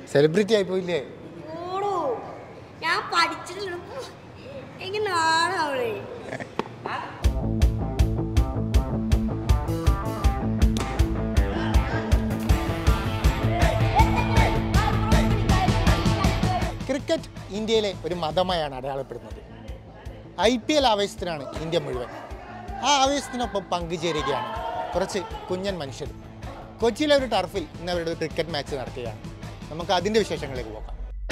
celebrity ആയി പോയില്ലേ ഓടോ ഞാൻ പഠിച്ചിട്ടില്ല എനിക്ക് നാളെ ക്രിക്കറ്റ് ഇന്ത്യയിലെ ഒരു മതമായാണ് അടയാളപ്പെടുന്നത് ഐ പി എൽ ആവേശത്തിനാണ് ഇന്ത്യ മുഴുവൻ ആ ആവേശത്തിനൊപ്പം പങ്കുചേരുകയാണ് കുറച്ച് കുഞ്ഞൻ മനുഷ്യർ കൊച്ചിയിലെ ഒരു ടർഫിൽ ഇന്ന് അവരുടെ ഒരു ക്രിക്കറ്റ് മാച്ച് നടക്കുകയാണ് നമുക്ക് അതിൻ്റെ വിശേഷങ്ങളിലേക്ക് പോകാം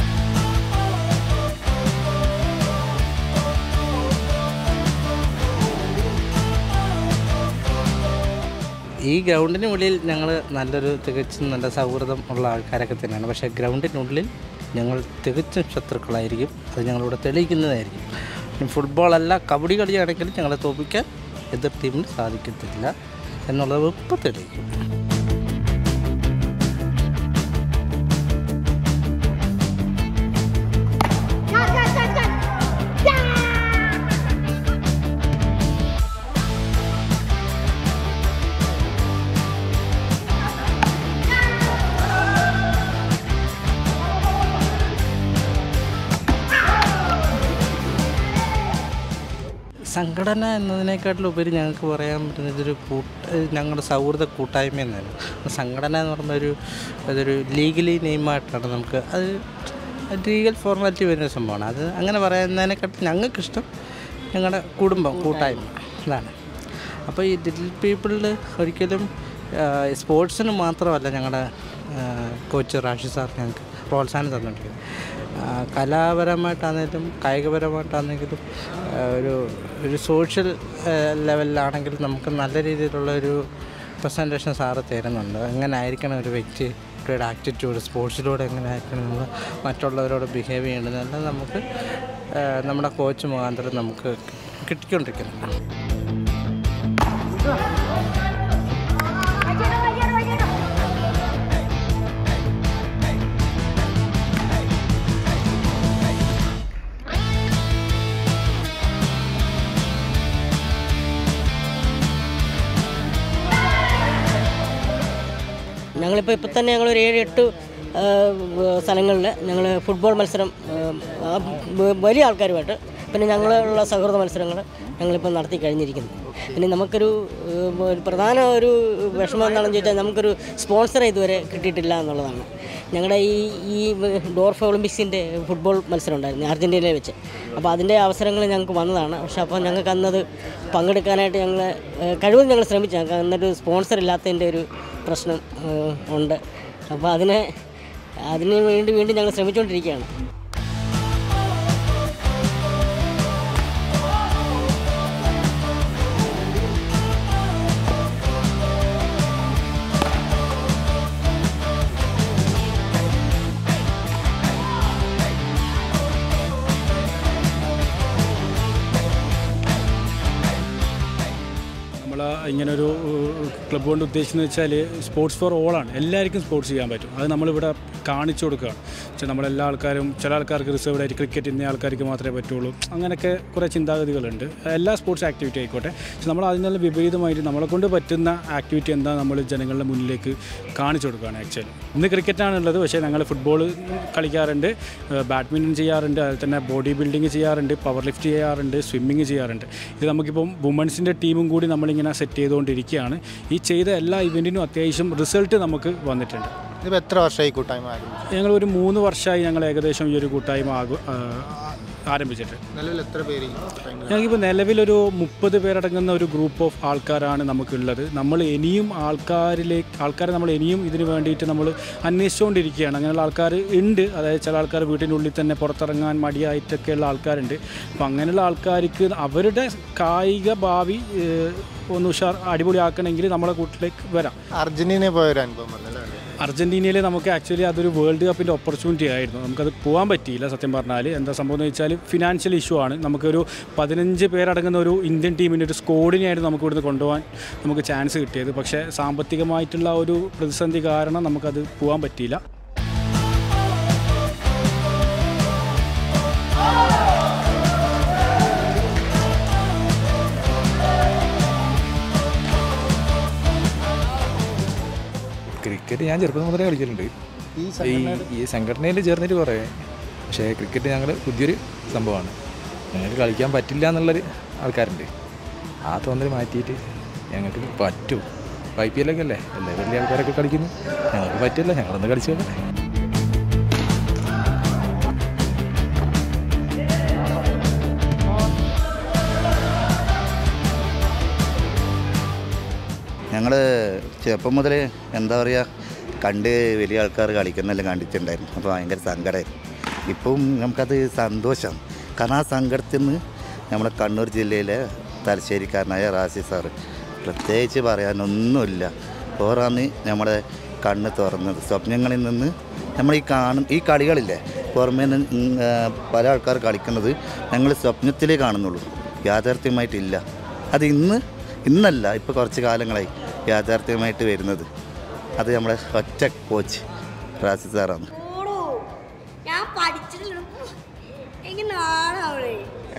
ഈ ഗ്രൗണ്ടിനുള്ളിൽ ഞങ്ങൾ നല്ലൊരു തികച്ചും നല്ല സൗഹൃദം ഉള്ള ആൾക്കാരൊക്കെ തന്നെയാണ് പക്ഷേ ഗ്രൗണ്ടിനുള്ളിൽ ഞങ്ങൾ തികച്ചും ശത്രുക്കളായിരിക്കും അത് ഞങ്ങളിവിടെ തെളിയിക്കുന്നതായിരിക്കും ഫുട്ബോളല്ല കബഡി കളിയാണെങ്കിലും ഞങ്ങളെ തോൽപ്പിക്കാൻ എതിർ ടീമിന് സാധിക്കത്തില്ല എന്നുള്ളത് ഇപ്പോൾ തെളിയിക്കും സംഘടന എന്നതിനേക്കാട്ടിലുപരി ഞങ്ങൾക്ക് പറയാൻ പറ്റുന്നത് ഇതൊരു കൂട്ട ഞങ്ങളുടെ സൗഹൃദ കൂട്ടായ്മ എന്നാണ് സംഘടന എന്ന് പറയുന്ന ഒരു അതൊരു ലീഗലി നെയിമായിട്ടാണ് നമുക്ക് അത് ലീഗൽ ഫോർമാലിറ്റി വരുന്ന സംഭവമാണ് അത് അങ്ങനെ പറയുന്നതിനെക്കാട്ടി ഞങ്ങൾക്കിഷ്ടം ഞങ്ങളുടെ കുടുംബം കൂട്ടായ്മ അതാണ് അപ്പോൾ ഈ ലിറ്റിൽ പീപ്പിളിൽ ഒരിക്കലും സ്പോർട്സിന് മാത്രമല്ല ഞങ്ങളുടെ കോച്ച് റാഷി സാർ ഞങ്ങൾക്ക് പ്രോത്സാഹനം തന്നുകൊണ്ടിരിക്കുന്നത് ആ, കലാപരമായിട്ടാണെങ്കിലും കായികപരമായിട്ടാണെങ്കിലും ആ, ഒരു ഒരു സോഷ്യൽ ലെവലിലാണെങ്കിലും നമുക്ക് നല്ല രീതിയിലുള്ള ഒരു പ്രസൻറ്റേഷൻ സാറ് തരുന്നുണ്ട് എങ്ങനെ ആയിരിക്കണം ഒരു വ്യക്തിയുടെ ആറ്റിറ്റ്യൂഡ് സ്പോർട്സിലൂടെ എങ്ങനെ ആയിരിക്കണം നമ്മൾ മറ്റുള്ളവരോട് ബിഹേവ് ചെയ്യേണ്ടത് എല്ലാം നമുക്ക് ആ, നമ്മുടെ കോച്ച് മുഖാന്തരം നമുക്ക് കിട്ടിക്കൊണ്ടിരിക്കുന്നുണ്ട് ഞങ്ങളിപ്പോൾ ഇപ്പം തന്നെ ഞങ്ങളൊരു ഏഴ് എട്ട് സ്ഥലങ്ങളിൽ ഞങ്ങൾ ഫുട്ബോൾ മത്സരം ആ, ആ, വ- വലിയ ആൾക്കാരുമായിട്ട് പിന്നെ ഞങ്ങളുള്ള സൗഹൃദ മത്സരങ്ങൾ ഞങ്ങളിപ്പോൾ നടത്തി കഴിഞ്ഞിരിക്കുന്നു പിന്നെ നമുക്കൊരു ഏഹ്, ഒരു പ്രധാന ഒരു വിഷമം എന്താണെന്ന് ചോദിച്ചാൽ നമുക്കൊരു സ്പോൺസറെ ഇതുവരെ കിട്ടിയിട്ടില്ല എന്നുള്ളതാണ് ഞങ്ങളുടെ ഈ ഈ ഡോർഫ് ഒളിമ്പിക്സിൻ്റെ ഫുട്ബോൾ മത്സരം ഉണ്ടായിരുന്നു അർജൻറ്റീനയിൽ വെച്ച് അപ്പോൾ അതിൻ്റെ അവസരങ്ങൾ ഞങ്ങൾക്ക് വന്നതാണ് പക്ഷേ അപ്പോൾ ഞങ്ങൾക്ക് അന്നത് പങ്കെടുക്കാനായിട്ട് ഞങ്ങൾ ഏഹ്, കഴിവതും ഞങ്ങൾ ശ്രമിച്ചു ഞങ്ങൾക്ക് അന്നൊരു സ്പോൺസർ ഇല്ലാത്തതിൻ്റെ ഒരു പ്രശ്നം ഏഹ്, ഉണ്ട് അപ്പോൾ അതിനെ അതിന് വേണ്ടി വീണ്ടും ഞങ്ങൾ ശ്രമിച്ചുകൊണ്ടിരിക്കുകയാണ് നമ്മൾ ഇങ്ങനൊരു ക്ലബ്ബ് കൊണ്ട് ഉദ്ദേശിക്കുന്നത് വെച്ചാൽ സ്പോർട്സ് ഫോർ ഓൾ ആണ് എല്ലാവർക്കും സ്പോർട്സ് ചെയ്യാൻ പറ്റും അത് നമ്മളിവിടെ കാണിച്ചു കൊടുക്കുകയാണ് വെച്ചാൽ നമ്മളെല്ലാ ആൾക്കാരും ചില ആൾക്കാർക്ക് റിസർവ്ഡ് ആയിട്ട് ക്രിക്കറ്റ് ഇന്ന ആൾക്കാർക്ക് മാത്രമേ പറ്റുള്ളൂ അങ്ങനെയൊക്കെ കുറേ ചിന്താഗതികളുണ്ട് എല്ലാ സ്പോർട്സ് ആക്ടിവിറ്റി ആയിക്കോട്ടെ പക്ഷെ നമ്മൾ അതിൽ നിന്ന് വിപരീതമായിട്ട് നമ്മളെ കൊണ്ട് പറ്റുന്ന ആക്ടിവിറ്റി എന്താ നമ്മൾ ജനങ്ങളുടെ മുന്നിലേക്ക് കാണിച്ചു കൊടുക്കുകയാണ് ആക്ച്വലി ഇന്ന് ക്രിക്കറ്റാണുള്ളത് പക്ഷേ ഞങ്ങൾ ഫുട്ബോൾ കളിക്കാറുണ്ട് ബാഡ്മിൻ്റൺ ചെയ്യാറുണ്ട് അതുപോലെ തന്നെ ബോഡി ബിൽഡിങ് ചെയ്യാറുണ്ട് പവർ ലിഫ്റ്റ് ചെയ്യാറുണ്ട് സ്വിമ്മിങ് ചെയ്യാറുണ്ട് ഇത് നമുക്കിപ്പം വുമൻസിൻ്റെ ടീമും കൂടി നമ്മളിങ്ങനെ സെറ്റ് ചെയ്തുകൊണ്ടിരിക്കുകയാണ് ഈ ചെയ്ത എല്ലാ ഇവൻറ്റിനും അത്യാവശ്യം റിസൾട്ട് നമുക്ക് വന്നിട്ടുണ്ട് ഇതിപ്പോൾ എത്ര വർഷമായി കൂട്ടായ്മ ആരംഭിച്ചു ഞങ്ങൾ ഒരു മൂന്ന് വർഷമായി ഞങ്ങൾ ഏകദേശം ഈ ഒരു കൂട്ടായ്മ ആകു ആ, ആരംഭിച്ചിട്ട് നിലവിൽ എത്ര പേര് ഈ കൂട്ടായ്മയിൽ ഞങ്ങൾക്കിപ്പോൾ നിലവിലൊരു മുപ്പത് പേരടങ്ങുന്ന ഒരു ഗ്രൂപ്പ് ഓഫ് ആൾക്കാരാണ് നമുക്കുള്ളത് നമ്മൾ ഇനിയും ആൾക്കാരിലേക്ക് ആൾക്കാരെ നമ്മൾ ഇനിയും ഇതിന് വേണ്ടിയിട്ട് നമ്മൾ അന്വേഷിച്ചുകൊണ്ടിരിക്കുകയാണ് അങ്ങനെയുള്ള ആൾക്കാർ ഉണ്ട് അതായത് ചില ആൾക്കാർ വീട്ടിൻ്റെ ഉള്ളിൽ തന്നെ പുറത്തിറങ്ങാൻ മടിയായിട്ടൊക്കെയുള്ള ആൾക്കാരുണ്ട് അപ്പം അങ്ങനെയുള്ള ആൾക്കാർക്ക് അവരുടെ കായിക ഭാവി ഏഹ്, ഒന്ന് ഉഷാർ അടിപൊളിയാക്കണമെങ്കിൽ നമ്മളെ കൂട്ടിലേക്ക് വരാം അർജന്റീനയിൽ പോയ ഒരു അനുഭവം പറഞ്ഞല്ലോ അല്ലേ അർജൻറ്റീനയിൽ നമുക്ക് ആക്ച്വലി അതൊരു വേൾഡ് കപ്പിൻ്റെ ഓപ്പർച്യൂണിറ്റി ആയിരുന്നു നമുക്കത് പോകാൻ പറ്റിയില്ല സത്യം പറഞ്ഞാൽ എന്താ സംഭവം എന്ന് വെച്ചാൽ ഫിനാൻഷ്യൽ ഇഷ്യൂ ആണ് നമുക്കൊരു പതിനഞ്ച് പേരടങ്ങുന്ന ഒരു ഇന്ത്യൻ ടീമിൻ്റെ ഒരു സ്കോഡിനെയായിരുന്നു നമുക്ക് ഇവിടുന്ന് കൊണ്ടുപോകാൻ നമുക്ക് ചാൻസ് കിട്ടിയത് പക്ഷേ സാമ്പത്തികമായിട്ടുള്ള ഒരു പ്രതിസന്ധി കാരണം നമുക്കത് പോകാൻ പറ്റിയില്ല ക്രിക്കറ്റ് ഞാൻ ചെറുപ്പം മുതലേ കളിക്കലുണ്ട് ഈ ഈ സംഘടനയുടെ ഈ സംഘടനയിൽ ചേർന്നിട്ട് കുറേ പക്ഷേ ക്രിക്കറ്റ് ഞങ്ങൾ പുതിയൊരു സംഭവമാണ് ഞങ്ങൾക്ക് കളിക്കാൻ പറ്റില്ല എന്നുള്ളൊരു ആൾക്കാരുണ്ട് ആ തോന്നൽ മാറ്റിയിട്ട് ഞങ്ങൾക്ക് പറ്റും ഐ പി എല്ലൊക്കെ അല്ലേ എല്ലാ വലിയ ആൾക്കാരൊക്കെ കളിക്കുന്നു ഞങ്ങൾക്ക് പറ്റില്ല ഞങ്ങളൊന്ന് കളിച്ചു നോക്കട്ടെ ഞങ്ങൾ ചെറുപ്പം മുതൽ എന്താ പറയുക കണ്ട് വലിയ ആൾക്കാർ കളിക്കുന്നെല്ലാം കണ്ടിട്ടുണ്ടായിരുന്നു അപ്പോൾ ഭയങ്കര സങ്കടമായിരുന്നു ഇപ്പം നമുക്കത് സന്തോഷം കാരണം ആ സങ്കടത്തിൽ നിന്ന് നമ്മുടെ കണ്ണൂർ ജില്ലയിലെ തലശ്ശേരിക്കാരനായ റാസി സാറ് പ്രത്യേകിച്ച് പറയാനൊന്നുമില്ല ഓറാന്ന് നമ്മുടെ കണ്ണ് തുറന്നത് സ്വപ്നങ്ങളിൽ നിന്ന് നമ്മൾ ഈ കാണും ഈ കളികളില്ലേ പുറമേ നിന്ന് ഉം, ആ, പല ആൾക്കാർ കളിക്കുന്നത് ഞങ്ങൾ സ്വപ്നത്തിലേ കാണുന്നുള്ളൂ യാഥാർത്ഥ്യമായിട്ടില്ല അത് ഇന്ന് ഇന്നല്ല ഇപ്പോൾ കുറച്ച് കാലങ്ങളായി യാഥാർത്ഥ്യമായിട്ട് വരുന്നത് അത് നമ്മുടെ ഒറ്റ കോച്ച് റാസി സാറാണ് ഓടോ ഞാൻ പഠിച്ചിട്ടില്ല എനിക്ക് നാളെ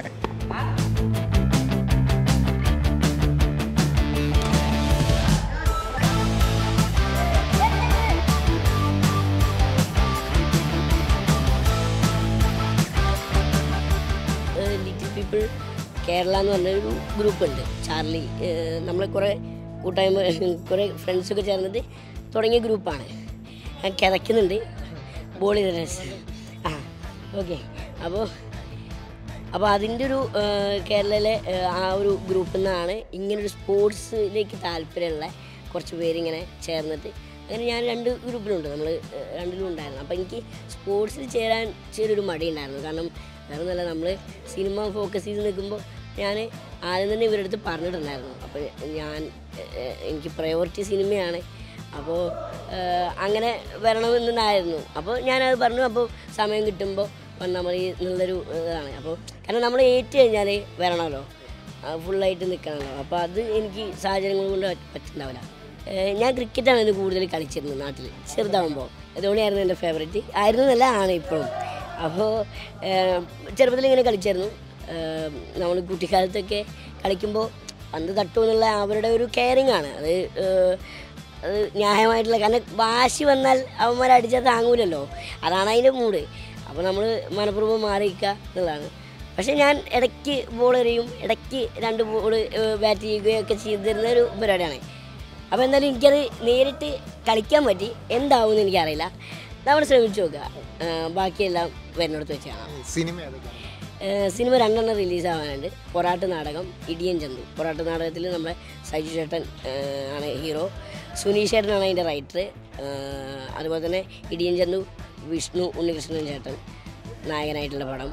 ലിറ്റിൽ പീപ്പിൾ കേരള എന്ന് പറഞ്ഞൊരു ഗ്രൂപ്പുണ്ട് ചാർലി ഏഹ് നമ്മളെ കുറേ കൂട്ടായ്മ കുറേ ഫ്രണ്ട്സൊക്കെ ചേർന്നിട്ട് തുടങ്ങിയ ഗ്രൂപ്പാണ് ഞാൻ കിതയ്ക്കുന്നുണ്ട് ബോളി ആ ഓക്കെ അപ്പോൾ അപ്പോൾ അതിൻ്റെ ഒരു ഏഹ് കേരളയിലെ ഏഹ് ആ ഒരു ഗ്രൂപ്പിൽ നിന്നാണ് ഇങ്ങനൊരു സ്പോർട്സിലേക്ക് താല്പര്യമുള്ള കുറച്ച് പേരിങ്ങനെ ചേർന്നിട്ട് അങ്ങനെ ഞാൻ രണ്ട് ഗ്രൂപ്പിലുണ്ട് നമ്മൾ രണ്ടിലും ഉണ്ടായിരുന്നു അപ്പോൾ എനിക്ക് സ്പോർട്സിൽ ചേരാൻ ചെറിയൊരു മടി ഉണ്ടായിരുന്നു കാരണം വേറെ ഒന്നുമല്ല നമ്മൾ സിനിമ ഫോക്കസ് ചെയ്ത് നിൽക്കുമ്പോൾ ഞാൻ ആദ്യം തന്നെ ഇവരുടെ അടുത്ത് പറഞ്ഞിട്ടുണ്ടായിരുന്നു അപ്പോൾ ഞാൻ ഏഹ് എനിക്ക് പ്രയോറിറ്റി സിനിമയാണ് അപ്പോൾ അങ്ങനെ വരണമെന്നുണ്ടായിരുന്നു അപ്പോൾ ഞാനത് പറഞ്ഞു അപ്പോൾ സമയം കിട്ടുമ്പോൾ വന്നാൽ മതി എന്നുള്ളൊരു ഇതാണ് അപ്പോൾ കാരണം നമ്മൾ ഏറ്റു കഴിഞ്ഞാൽ വരണമല്ലോ ഫുള്ളായിട്ട് നിൽക്കണമല്ലോ അപ്പോൾ അത് എനിക്ക് സാഹചര്യങ്ങൾ കൊണ്ട് പറ്റ- പറ്റുന്നുണ്ടാവില്ല ഏഹ് ഞാൻ ക്രിക്കറ്റാണ് ഇത് കൂടുതൽ കളിച്ചിരുന്നത് നാട്ടിൽ ചെറുതാവുമ്പോൾ ധോണിയായിരുന്നു എൻ്റെ ഫേവറേറ്റ് ആയിരുന്നു എന്നല്ല ആണ് ഇപ്പോഴും അപ്പോൾ ചെറുപ്പത്തിൽ ഇങ്ങനെ കളിച്ചായിരുന്നു നമ്മൾ കുട്ടിക്കാലത്തൊക്കെ കളിക്കുമ്പോൾ പന്ത് തട്ടുമെന്നുള്ള അവരുടെ ഒരു കെയറിങ് ആണ് അത് ഏഹ് അത് ന്യായമായിട്ടുള്ള കാരണം വാശി വന്നാൽ അവന്മാർ അടിച്ചാൽ താങ്ങൂലല്ലോ അതാണ് അതിൻ്റെ മൂഡ് അപ്പോൾ നമ്മൾ മനഃപൂർവ്വം മാറിയിക്കുക എന്നുള്ളതാണ് പക്ഷേ ഞാൻ ഇടയ്ക്ക് ബോൾ എറിയും ഇടയ്ക്ക് രണ്ട് ബോൾ ബാറ്റ് ചെയ്യുകയൊക്കെ ചെയ്തിരുന്ന ഒരു പരിപാടിയാണ് അപ്പോൾ എന്തായാലും എനിക്കത് നേരിട്ട് കളിക്കാൻ പറ്റി എന്താവുമെന്ന് എനിക്കറിയില്ല നമ്മൾ ശ്രമിച്ചു നോക്കുക ആ, ബാക്കിയെല്ലാം വരുന്നിടത്ത് വെച്ച് കാണാം സിനിമ ഏതൊക്കെയാണ് ഏഹ് സിനിമ രണ്ടെണ്ണം റിലീസ് ആവാനുണ്ട് പൊറാട്ട് നാടകം ഇടിയൻ ചന്തു പൊറാട്ട് നാടകത്തിൽ നമ്മുടെ സജു ചേട്ടൻ ഏഹ് ആണ് ഹീറോ സുനീഷ് ചേട്ടനാണ് അതിൻ്റെ റൈറ്റർ അതുപോലെ തന്നെ ഇടിയൻ ചന്തു വിഷ്ണു ഉണ്ണികൃഷ്ണൻ ചേട്ടൻ നായകനായിട്ടുള്ള പടം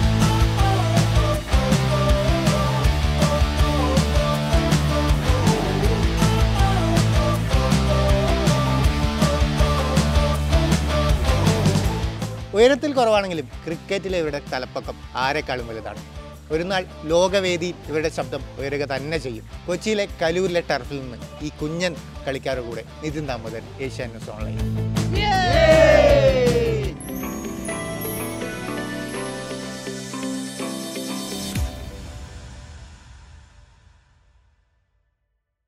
ഉയരത്തിൽ കുറവാണെങ്കിലും ക്രിക്കറ്റിലെ ഇവരുടെ തലപ്പക്കം ആരെക്കാളും വലുതാണ് ഒരു നാൾ ലോകവേദിയിൽ ഇവരുടെ ശബ്ദം ഉയരുക തന്നെ ചെയ്യും കൊച്ചിയിലെ കലൂരിലെ ടർഫിൽ നിന്ന് ഈ കുഞ്ഞൻ കളിക്കാരുടെ കൂടെ Nithin Damodaran Asia news online